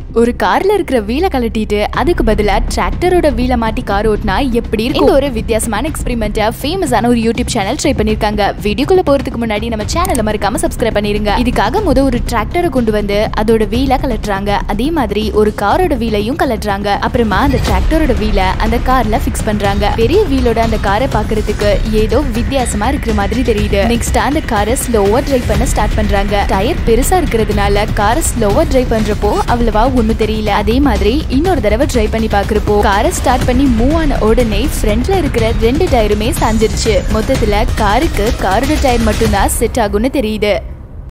ஒரு கார்ல இருக்கிற வீலை கழட்டிட்டு அதுக்கு பதிலா டிராக்டரோட வீலை மாட்டி கார் ஓட்டினா எப்படி இருக்கும் இந்த ஒரு வித்தியாசமான எக்ஸ்பெரிமெண்ட்டை ஃபேமஸான ஒரு யூடியூப் சேனல் ட்ரை பண்ணிருக்காங்க வீடியோக்குள்ள போறதுக்கு முன்னாடி நம்ம சேனலை மறக்காம சப்ஸ்கிரைப் பண்ணிருங்க இதுக்காக முத ஒரு டிராக்டரை கொண்டு வந்து அதோட வீலை கலட்டுறாங்க அதே மாதிரி ஒரு காரோட வீலையும் கலட்டுறாங்க அப்புறமா அந்த டிராக்டரோட வீலை அந்த கார்ல ஃபிக்ஸ் பண்றாங்க பெரிய வீலோட அந்த காரை பாக்குறதுக்கு ஏதோ வித்தியாசமா இருக்கிற மாதிரி தெரியுது நெக்ஸ்ட் அந்த காரை ஸ்லோவா டிரைவ் பண்ண ஸ்டார்ட் பண்றாங்க டயர் பெருசா இருக்கிறதுனால காரை ஸ்லோவா டிரைவ் பண்றப்போ அவ்வளவா ஒண்ணும் தெரியல அதே மாதிரி இன்னொரு தடவை ட்ரை பண்ணி பாக்குறப்போ காரை ஸ்டார்ட் பண்ணி மூவ் ஆன உடனே ஃப்ரண்ட்ல இருக்கிற ரெண்டு டயருமே சாஞ்சிருச்சு மொத்தத்துல காருக்கு காரோட டயர் மட்டும்தான் செட் ஆகும்னு தெரியுது